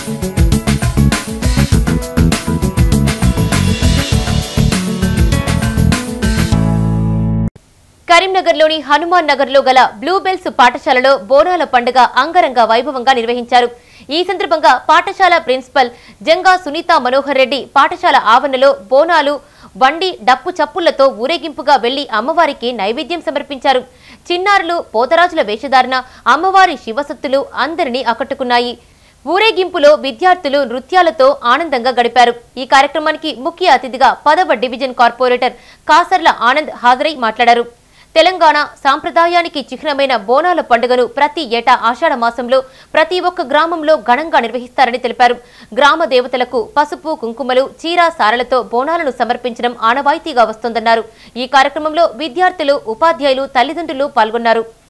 కరీంనగర్లోని హనుమాన్ నగర్లో గల బ్లూబెల్స్ పాఠశాలలో బోనాల పండుగ అంగరంగ వైభవంగా నిర్వహించారు ఈ సందర్భంగా పాఠశాల ప్రిన్సిపల్ జంగా సునీత మనోహర్ రెడ్డి పాఠశాల ఆవరణలో బోనాలు వండి డప్పు చప్పులతో ఊరేగింపుగా వెళ్లి అమ్మవారికి నైవేద్యం సమర్పించారు చిన్నారులు పోతరాజుల వేషధారణ అమ్మవారి శివసత్తులు అందరినీ ఆకట్టుకున్నాయి ఊరేగింపులో విద్యార్థులు నృత్యాలతో ఆనందంగా గడిపారు ఈ కార్యక్రమానికి ముఖ్య అతిథిగా పదవ డివిజన్ కార్పొరేటర్ కాసర్ల ఆనంద్ హాజరై మాట్లాడారు తెలంగాణ సాంప్రదాయానికి చిహ్నమైన బోనాల పండుగను ప్రతి ఏటా ఆషాఢ మాసంలో ప్రతి ఒక్క గ్రామంలో ఘనంగా నిర్వహిస్తారని తెలిపారు గ్రామ దేవతలకు పసుపు కుంకుమలు చీర సారలతో బోనాలను సమర్పించడం ఆనవాయితీగా వస్తోందన్నారు ఈ కార్యక్రమంలో విద్యార్థులు ఉపాధ్యాయులు తల్లిదండ్రులు పాల్గొన్నారు